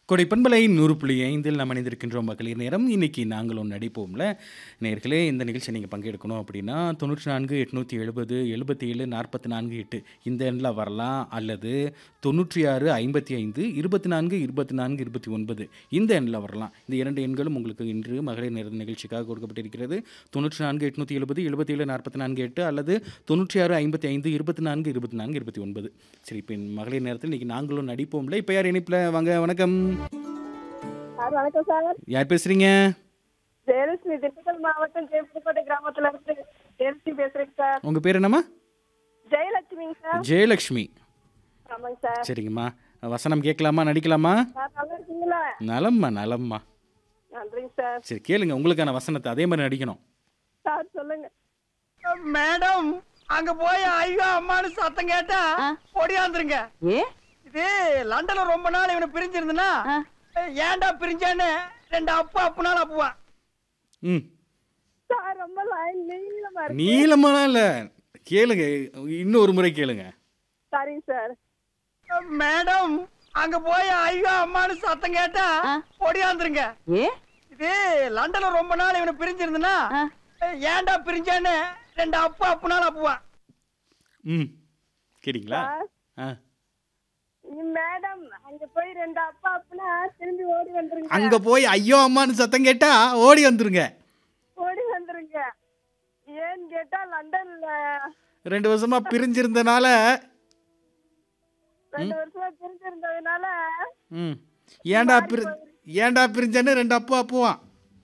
கொடைப்பண்பலை நூறு புள்ளி ஐந்தில் நாம் இணைந்திருக்கின்றோம் மகளிர் நேரம் இன்னைக்கு நாங்களும் நடிப்போம்ல நேர்களே இந்த நிகழ்ச்சி நீங்கள் பங்கெடுக்கணும் அப்படின்னா தொண்ணூற்றி நான்கு எட்நூற்றி எழுபது எழுபத்தி ஏழு நாற்பத்தி நான்கு எட்டு இந்த எண்ணில் வரலாம் அல்லது தொண்ணூற்றி ஆறு ஐம்பத்தி ஐந்து இருபத்தி நான்கு இருபத்தி நான்கு இருபத்தி ஒன்பது இந்த எண்ணில் வரலாம் இந்த இரண்டு எண்களும் உங்களுக்கு இன்று மகளிர் நேர நிகழ்ச்சிக்காக கொடுக்கப்பட்டிருக்கிறது தொண்ணூற்றி நான்கு எட்நூற்றி எழுபது எழுபத்தி ஏழு நாற்பத்தி நான்கு எட்டு அல்லது தொண்ணூற்றி ஆறு ஐம்பத்தி ஐந்து இருபத்தி நான்கு இருபத்தி நான்கு இருபத்தி ஒன்பது சரி இப்போ மகளிர் நேரத்தில் இன்னைக்கு நாங்களும் நடிப்போம்ல இப்போ யார் இணைப்பில் வாங்க வணக்கம் சார் வணக்கம் சார் யார் பேசுறீங்க ஜெயலட்சுமி திண்டுக்கல் மாவட்டம் ஜெயப்புதுக்கோட்டை கிராமத்துல இருந்து ஜெயலட்சுமி பேசுறேங்க சார் உங்க பேர் என்னம்மா ஜெயலட்சுமிங்க சார் ஜெயலக்ஷ்மி ஆமாங்க சார் சரிங்கம்மா வசனம் கேட்கலாமா நடிக்கலாமா சார் நல்லா இருக்கீங்களா நலம்மா நலம்மா நன்றிங்க சார் சரி கேளுங்க உங்களுக்கான வசனத்தை அதே மாதிரி நடிக்கணும் சார் சொல்லுங்க மேடம் அங்க போய் ஐயோ அம்மானு சத்தம் கேட்டா ஓடியாந்துருங்க ஏ இது லண்டன்ல ரொம்ப நாள் இவனை பிரிஞ்சிருந்தனா ஏன்டா பிரிஞ்சான்னு ரெண்டு அப்பு அப்புனாலும் அப்புவான் ம் சார் ரொம்ப லைன் நீளமா இருக்கு நீளமாலாம் இல்லை கேளுங்க இன்னும் ஒரு முறை கேளுங்க சரிங்க சார் மேடம் அங்க போய் ஐயோ அம்மானு சத்தம் கேட்டா ஓடியாந்துருங்க ஏ இது லண்டன்ல ரொம்ப நாள் இவனை பிரிஞ்சிருந்தனா ஏன்டா பிரிஞ்சான்னு ரெண்டு அப்பு அப்புனாலும் அப்புவான் ம் கேட்டிங்களா சார் ஆ மேடம் அங்க போய் ரெண்டு அப்பா அப்பனா திரும்பி ஓடி வந்துருங்க அங்கே போய் ஐயோ அம்மான்னு சத்தம் கேட்டா ஓடி வந்துருங்க ஓடி வந்துருங்க ஏன்னு கேட்டா லண்டன்ல ரெண்டு வருஷமா பிரிஞ்சிருந்தனால ரெண்டு வருஷமா பிரிஞ்சிருந்ததுனால ம் ஏன்டா பிரி ஏன்டா பிரிஞ்சன்னு ரெண்டு அப்பா அப்புவான்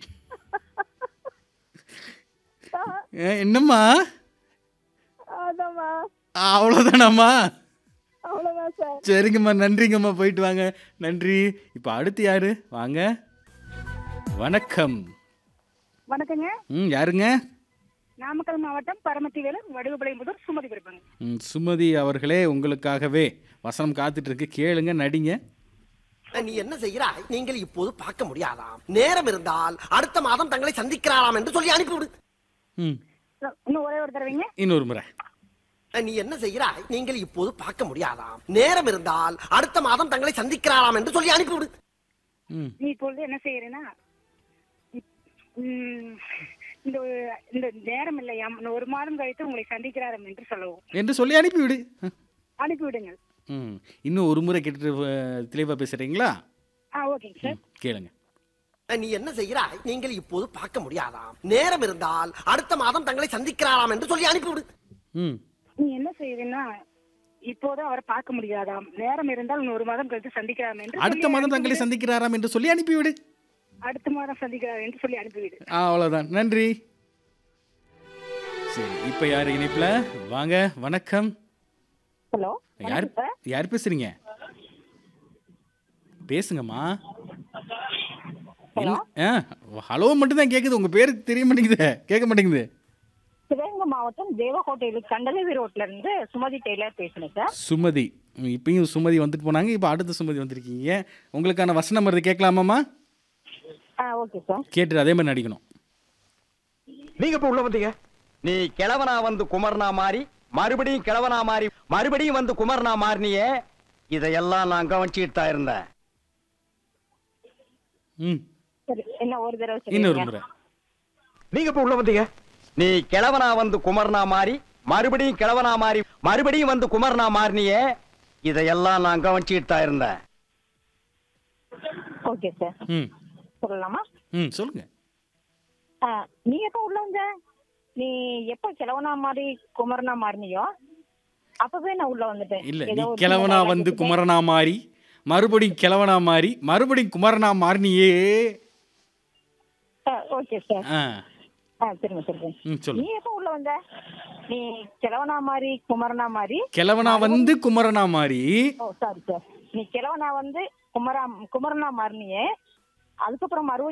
சார், ஏ, என்னம்மா அதாம்மா அவ்வளோதானாம்மா அவ்வளவுதான் சார் சரிங்கம்மா நன்றிங்கம்மா போயிட்டு வாங்க நன்றி இப்போ அடுத்து யாரு வாங்க வணக்கம் வணக்கங்க ம் யாருங்க நாமக்கல் மாவட்டம் பரமத்திவேலு வடுகுபலைம்புதூர் சுமதி பிறப்பாங்க ம், சுமதி அவர்களே உங்களுக்காகவே வசனம் காத்துட்டு இருக்கு கேளுங்க நடிங்க நீ என்ன செய்கிறாய் நீங்கள் இப்போது பார்க்க முடியாதாம் நேரம் இருந்தால் அடுத்த மாதம் தங்களை சந்திக்கிறாராம் என்று சொல்லி அனுப்பிவிடு ம் இன்னும் ஒரே ஒரு தடவைங்க இன்னொரு முறை நீ என்ன செய்கிறாய் நீங்கள் இப்போது பார்க்க முடியாதாம் நேரம் இருந்தால் அடுத்த மாதம் தங்களை சந்திக்கிறாராம் என்று சொல்லி அனுப்பிவிடு ம் நீ இப்பொழுது என்ன செய்யறேன்னா இப்- ம், இந்த இந்த நேரம் இல்லையாம் இன்னும் ஒரு மாதம் கழித்து உங்களை சந்திக்கிறாரம் என்று சொல்லவும் என்று சொல்லி அனுப்பிவிடு அனுப்பிவிடுங்கள் ம் இன்னும் ஒரு முறை கேட்டுட்டு அஹ், தெளிவா பேசுறீங்களா ஆ ஓகேங்க சார் கேளுங்க நீ என்ன செய்கிறாய் நீங்கள் இப்போது பார்க்க முடியாதாம் நேரம் இருந்தால் அடுத்த மாதம் தங்களை சந்திக்கிறாராம் என்று சொல்லி அனுப்பிவிடு ம் நீ என்ன செய்யறேன்னா இப்போது அவரை பார்க்க முடியாதாம் நேரம் இருந்தால் இன்னும் ஒரு மாதம் கழித்து சந்திக்கிறார் என்று அடுத்த சொல்லி மாதம் தங்களை அனுப்பிவிடு. சந்திக்கிறாராம் என்று சொல்லி அனுப்பிவிடு அடுத்த மாதம் சந்திக்கிறார் என்று சொல்லி அனுப்பிவிடு ஆ, அவ்வளவுதான் நன்றி சரி இப்போ யார் இணைப்புல வாங்க வணக்கம் ஹலோ யார் யார் பேசுறீங்க பேசுங்கம்மா என்ன ஆ ஹலோ மட்டும்தான் கேட்குது உங்க பேரு தெரிய மாட்டேங்குது கேட்க மாட்டேங்குது சிவகங்கை மாவட்டம் தேவகோட்டையில் கண்டலேவி ரோட்ல இருந்து சுமதி டெய்லர் பேசுறேன் சார் சுமதி இப்பயும் சுமதி வந்துட்டு போனாங்க இப்போ அடுத்த சுமதி வந்திருக்கீங்க உங்களுக்கான வசனம் வருது கேட்கலாமாம்மா ஆ ஓகே சார் கேட்டுட்டு அதே மாதிரி நடிக்கணும் நீங்க இப்ப உள்ள வந்தீங்க நீ கிழவனா வந்து குமரனா மாறி மறுபடியும் கிழவனா மாறி மறுபடியும் வந்து குமரனா மாறினியே இதையெல்லாம் நான் கவனிச்சுட்டு தான் இருந்தேன் ம் சரி என்ன ஒரு தடவை இன்னொரு சொல்லுங்க முறை நீங்க இப்ப உள்ள வந்தீங்க நீ கிழவனா வந்து குமரனா மாறி மறுபடியும் கிழவனா மாறி மறுபடியும் வந்து குமரனா மாறினியே இதையெல்லாம் நான் கவனிச்சுட்டு தான் இருந்தேன் ஓகே சார் ம் சொல்லலாமா ம் சொல்லுங்க ஆ, நீ எப்போ உள்ள வந்த நீ எப்போ கிழவனா மாறி குமரனா மாறினியோ அப்பவே நான் உள்ள வந்துட்டேன் இல்ல ஏதோ நீ ஒரு கிழவனா சின்ன வந்து dialogue குமரனா மாறி மறுபடியும் கிழவனா மாறி மறுபடியும் குமரனா மாறினியே ஆ, ஓகே சார் ஆ ஆ திரும்ப சொல்றேன் ம் நீ சொல்லு எப்போ உள்ள வந்த நீ கிழவனா மாறி குமரனா மாறி கிழவனா வந்து குமரனா மாறி ஓ சாரி சார் நீ கிழவனா வந்து குமரா குமரனா மாறினியே அதுக்கப்புறம் மறுபடியும்